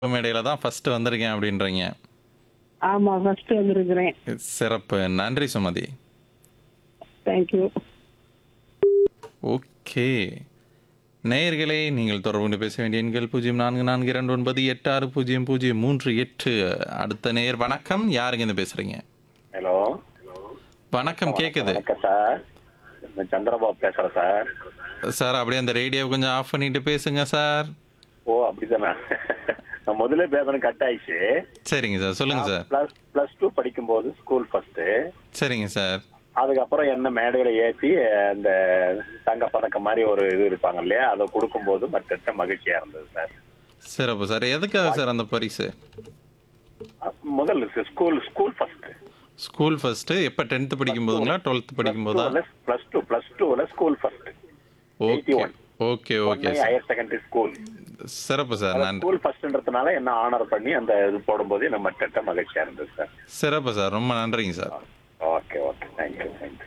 மேடையில தான் ஃபர்ஸ்ட் வந்திருக்கேன் அப்படின்றீங்க ஆமா ஃபர்ஸ்ட் வந்திருக்கிறேன் சிறப்பு நன்றி சுமதி தேங்க்யூ ஓகே நேயர்களே நீங்கள் தொடர்பு கொண்டு பேச வேண்டிய எண்கள் பூஜ்ஜியம் நான்கு நான்கு இரண்டு ஒன்பது எட்டு ஆறு பூஜ்ஜியம் பூஜ்ஜியம் மூன்று எட்டு அடுத்த நேயர் வணக்கம் யாருங்க இருந்து பேசுறீங்க ஹலோ வணக்கம் கேக்குது வணக்கம் சார் நான் சந்திரபாபு பேசுறேன் சார் சார் அப்படியே அந்த ரேடியோ கொஞ்சம் ஆஃப் பண்ணிட்டு பேசுங்க சார் ஓ அப்படிதானே நான் முதல்ல பேசணும் கட் ஆயிடுச்சு சரிங்க சார் சொல்லுங்க சார் பிளஸ் பிளஸ் டூ படிக்கும்போது ஸ்கூல் ஃபர்ஸ்ட் சரிங்க சார் அதுக்கப்புறம் என்ன மேடையில ஏற்றி அந்த தங்க பதக்கம் மாதிரி ஒரு இது இருப்பாங்க இல்லையா அதை கொடுக்கும்போது மற்ற மகிழ்ச்சியா இருந்தது சார் சிறப்பு சார் எதுக்காக சார் அந்த பரிசு முதல்ல school school first school first எப்போ டென்த்து படிக்கும் போதுங்களா டுவெல்த் படிக்கும் போதா பிளஸ் டூ பிளஸ் டூல school first okay okay okay sir higher secondary school சிறப்பு சார் நன்றி ஸ்கூல் ஃபர்ஸ்ட்ன்றதுனால என்ன ஆனர் பண்ணி அந்த இது போடும்போது என்ன மற்ற மகிழ்ச்சியா இருந்தது சார் சிறப்பு சார் ரொம்ப நன்றிங்க sir okay okay thank you thank you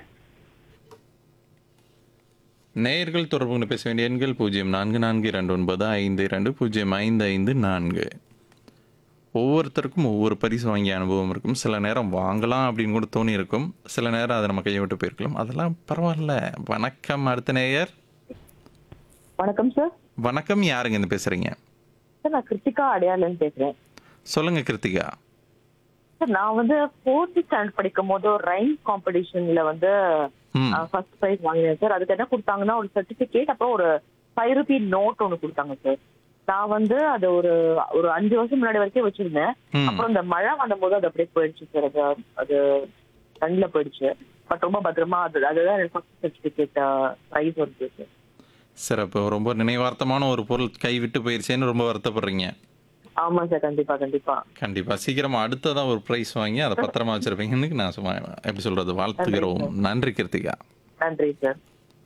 நேயர்கள் தொடர்பு கொண்டு பேச வேண்டிய எண்கள் பூஜ்ஜியம் நான்கு நான்கு இரண்டு ஒன்பது ஐந்து இரண்டு பூஜ்ஜியம் ஐந்து ஐந்து நான்கு ஒவ்வொருத்தருக்கும் ஒவ்வொரு பரிசு வாங்கிய அனுபவம் இருக்கும் சில நேரம் வாங்கலாம் அப்படின்னு கூட தோணி இருக்கும் சில நேரம் அதை நம்ம கையை விட்டு போயிருக்கலாம் அதெல்லாம் பரவாயில்ல வணக்கம் அடுத்த நேயர் வணக்கம் சார் வணக்கம் யாருங்க இருந்து பேசுறீங்க சார் நான் கிருத்திகா அடையாளன் பேசுறேன் சொல்லுங்க கிருத்திகா சார் நான் வந்து ஃபோர்த் ஸ்டாண்டர்ட் படிக்கும் போது ஒரு ரைம் காம்படிஷன்ல வந்து ம் ஃபர்ஸ்ட் ப்ரைஸ் வாங்கினேன் சார் அதுக்கு என்ன கொடுத்தாங்கன்னா ஒரு சர்டிபிகேட் அப்புறம் ஒரு ஃபைவ் ருபி நோட் ஒன்று கொடுத்தாங்க சார் நான் வந்து அது ஒரு ஒரு அஞ்சு வருஷம் முன்னாடி வரைக்கும் வச்சிருந்தேன் ம் அப்புறம் இந்த மழை வந்தபோது அது அப்படியே போயிடுச்சு சார் அது அது தண்ணில போயிடுச்சு பட் ரொம்ப பத்திரமா அது அதுதான் எனக்கு ஃபர்ஸ்ட் சர்டிபிகேட் ப்ரைஸ் வந்து சார் சிறப்பு ரொம்ப நினைவார்த்தமான ஒரு பொருள் கை விட்டு போயிருச்சேன்னு ரொம்ப வருத்தப்படுறீங்க ஆமா சார் கண்டிப்பா கண்டிப்பா கண்டிப்பா சீக்கிரமா அடுத்ததா ஒரு பிரைஸ் வாங்கி அதை பத்திரமா வச்சிருப்பீங்கன்னு நான் சும்மா எப்படி சொல்றது வாழ்த்துகிறோம் நன்றி கிருத்திகா நன்றி சார்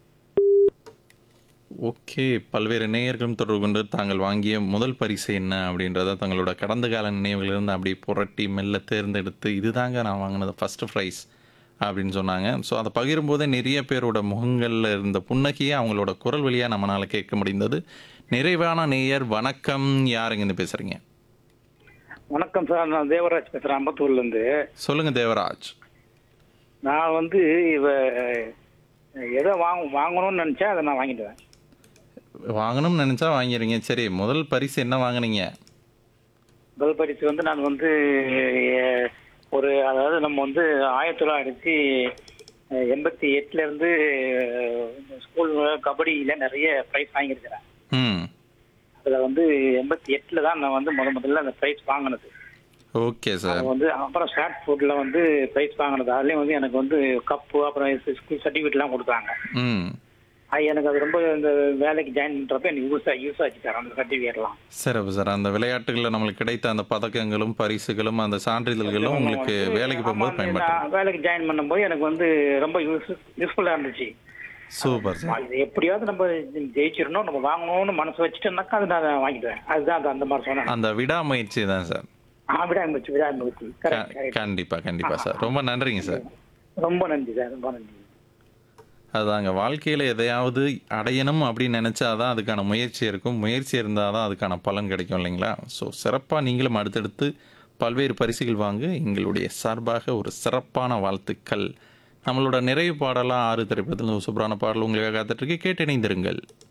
ஓகே பல்வேறு நேயர்களும் தொடர்பு கொண்டு தாங்கள் வாங்கிய முதல் பரிசு என்ன அப்படின்றத தங்களோட கடந்த கால நினைவுகளிலிருந்து அப்படி புரட்டி மெல்ல தேர்ந்தெடுத்து இதுதாங்க நான் வாங்கினது ஃபர்ஸ்ட் ப்ரைஸ் அப்படின்னு சொன்னாங்க ஸோ அதை பகிரும்போதே நிறைய பேரோட முகங்களில் இருந்த புன்னகையை அவங்களோட குரல் வழியாக நம்மளால் கேட்க முடிந்தது நிறைவான நேயர் வணக்கம் யாருங்க இருந்து பேசுறீங்க வணக்கம் சார் நான் தேவராஜ் பேசுறேன் அம்பத்தூர்ல இருந்து சொல்லுங்க தேவராஜ் நான் வந்து இவ எதை வாங்க வாங்கணும்னு நினைச்சா அதை நான் வாங்கிடுவேன் வாங்கணும்னு நினைச்சா வாங்கிடுங்க சரி முதல் பரிசு என்ன வாங்குனீங்க முதல் பரிசு வந்து நான் வந்து அஹ், ஒரு அதாவது நம்ம வந்து ஆயிரத்தி தொள்ளாயிரத்தி எண்பத்தி எட்டுல இருந்து ஸ்கூல் கபடியில நிறைய ப்ரைஸ் வாங்கியிருக்கிறேன் ம் அதுல வந்து எண்பத்தி எட்டுல தான் நான் வந்து முத முதல்ல அந்த ப்ரைஸ் வாங்கினது ஓகே சார் அது வந்து அப்புறம் ஷார்ட் ஃபுட்ல வந்து ப்ரைஸ் வாங்கினது அதுலயும் வந்து எனக்கு வந்து கப்பு அப்புறம் ஸ்கூல் சர்டிஃபிகேட்லாம் கொடுத்தாங்க ம் அது எனக்கு அது ரொம்ப இந்த வேலைக்கு ஜாயின் பண்றப்ப எனக்கு யூஸ் யூஸ் ஆச்சு சார் அந்த சர்டிஃபிகேட்லாம் சிறப்பு சார் அந்த விளையாட்டுகளில் நம்மளுக்கு கிடைத்த அந்த பதக்கங்களும் பரிசுகளும் அந்த சான்றிதழ்களும் உங்களுக்கு வேலைக்கு போகும்போது ஆமா, பயன்பட்டு நான் வேலைக்கு ஜாயின் பண்ணும்போது எனக்கு வந்து ரொம்ப யூஸ் யூஸ்ஃபுல்லா இருந்துச்சு சூப்பர் சார் இது எப்படியாவது நம்ம ஜெயிச்சிடணும் நம்ம வாங்கணும்னு மனசு வச்சுட்டோம்னாக்கா அது நான் வாங்கிடுவேன் அதுதான் அது அந்த மாதிரி சொன்னேன் அந்த விடாமுயற்சி தான் சார் ஆ விடாமுயற்சி விடாமுயற்சி கரெக்ட் க- கரெக்ட் கண்டிப்பா கண்டிப்பா சார் ரொம்ப நன்றிங்க சார் ரொம்ப நன்றி சார் ரொம்ப நன்றி அதாங்க வாழ்க்கையில் எதையாவது அடையணும் அப்படின்னு நினச்சாதான் அதுக்கான முயற்சி இருக்கும் முயற்சி இருந்தால் தான் அதுக்கான பலன் கிடைக்கும் இல்லைங்களா ஸோ சிறப்பாக நீங்களும் அடுத்தடுத்து பல்வேறு பரிசுகள் வாங்க எங்களுடைய சார்பாக ஒரு சிறப்பான வாழ்த்துக்கள் நம்மளோட நிறைவு பாடலாம் ஆறு திரைப்படத்தில் ஒரு சூப்பரான பாடல் உங்களுக்காக காத்துட்ருக்கு கேட்டு இணைந்திருங்கள்